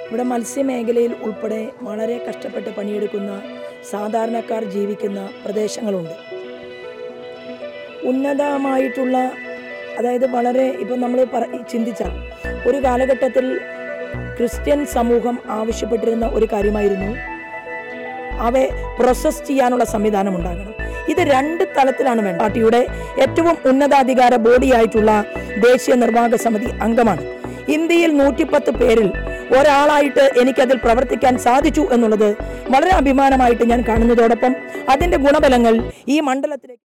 ഇവിടെ മത്സ്യമേഖലയിൽ ഉൾപ്പെടെ വളരെ കഷ്ടപ്പെട്ട് പണിയെടുക്കുന്ന സാധാരണക്കാർ ജീവിക്കുന്ന പ്രദേശങ്ങളുണ്ട് ഉന്നതമായിട്ടുള്ള അതായത് വളരെ ഇപ്പം നമ്മൾ പറ ചിന്തിച്ചാൽ ഒരു കാലഘട്ടത്തിൽ ക്രിസ്ത്യൻ സമൂഹം ആവശ്യപ്പെട്ടിരുന്ന ഒരു കാര്യമായിരുന്നു അവയെ പ്രോസസ് ചെയ്യാനുള്ള സംവിധാനം ഉണ്ടാകണം ഇത് രണ്ട് തലത്തിലാണ് വേണ്ടത് പാർട്ടിയുടെ ഏറ്റവും ഉന്നതാധികാര ബോഡിയായിട്ടുള്ള ദേശീയ നിർവാഹക സമിതി അംഗമാണ് ഇന്ത്യയിൽ നൂറ്റിപ്പത്ത് പേരിൽ ഒരാളായിട്ട് എനിക്കതിൽ പ്രവർത്തിക്കാൻ സാധിച്ചു എന്നുള്ളത് വളരെ അഭിമാനമായിട്ട് ഞാൻ കാണുന്നതോടൊപ്പം അതിൻ്റെ ഗുണഫലങ്ങൾ ഈ മണ്ഡലത്തിലേക്ക്